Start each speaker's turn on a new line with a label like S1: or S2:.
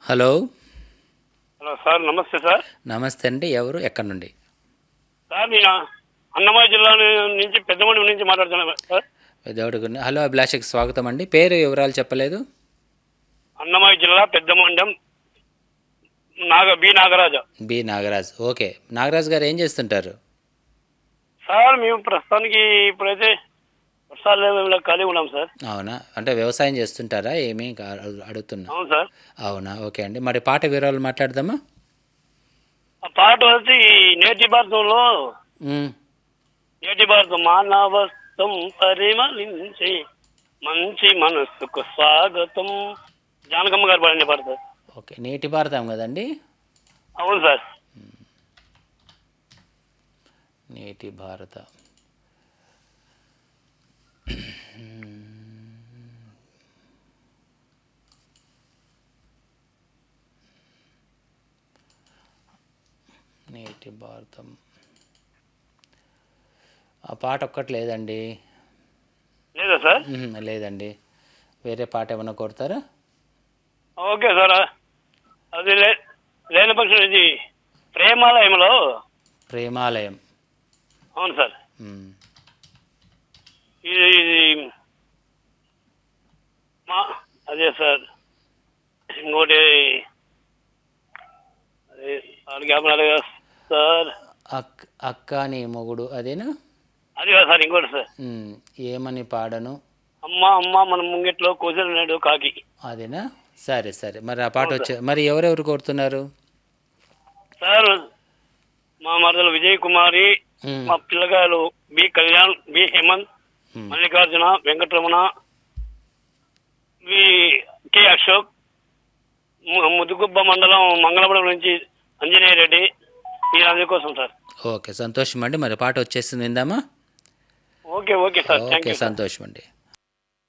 S1: Hello
S2: hello sir నమస్తే sir
S1: నమస్తే అండి ఎవరు ఎక్కడి నుండి
S2: సార్ నేను అన్నమయ్య జిల్లా నుంచి పెద్దమండి నుంచి మాట్లాడుతున్నాను సార్
S1: దేవుడి హలో అభిలాషకి స్వాగతం అండి పేరు వివరాలు చెప్పలేదు
S2: అన్నమయ్య జిల్లా Peddamandyam Naga B Nagaraju
S1: B Nagaraj okay Nagaraj garu ఏం చేస్తుంటారు
S2: సార్ మేము ప్రస్తుతానికి ఇప్పుడైతే వర్షాలు లేవు, ఏం లేవు, ఖాళీ ఉన్నాం సార్
S1: అవునా అంటే వ్యవసాయం చేస్తుంటారా ఏమీ కా- అడు- అడుగుతున్నా
S2: అవును సార్
S1: అవునా ఓకే అండి మరి పాట వివరాలు మాట్లాడదామా
S2: ఆ పాట వచ్చి నేటి భారతంలో
S1: మ్మ్.
S2: నేటి భారతం మానవత్వం పరిమళించి మంచి మనస్సుకు స్వాగతం జానకమ్మ గారు పాడండి పాట సార్
S1: ఓకే నీటి భారతం కదండి
S2: అవును సార్
S1: నీటి భారత నీటి భారతం ఆ పాట ఒక్కటి లేదండి
S2: లేదా సార్
S1: మ్మ్, లేదండి వేరే పాట ఏమైనా కొడతారా
S2: ఓకే సార్ అది లే లేని పక్షం ఇది ప్రేమాలయంలో
S1: ప్రేమాలయం
S2: అవును సార్
S1: మ్మ్.
S2: ఇది ఇది మా అదే సార్ ఇంకోటి అదే ఆరు జ్ఞాపనాలు కదా సార్
S1: అక్ అక్క నీ మొగుడు అదేనా
S2: అది కాదు సార్ ఇంకోటి సార్
S1: మ్మ్. ఏమని పాడను
S2: అమ్మ అమ్మ మన ముంగిట్లో కూర్చొని కాకి
S1: అదేనా సరే సరే మరి ఆ పాట వచ్చే మరి ఎవరెవరు కోరుతున్నారు
S2: సార్ మా మరదలు విజయ్ కుమారి
S1: మ్మ్.
S2: మా పిల్లగాయలు బి కళ్యాణ్ బి హేమంత్
S1: మ్మ్.
S2: మల్లికార్జున వెంకటరమణ వి కె అశోక్ ము- ముదుగుబ్బ మండలం మంగళపురం నుంచి అంజనేయ రెడ్డి వీరందరి కోసం సార్
S1: ఓకే సంతోషం అండి మరి పాట వచ్చేసింది విందామా
S2: okay okay sir thank
S1: okay
S2: you sir
S1: సంతోషం అండి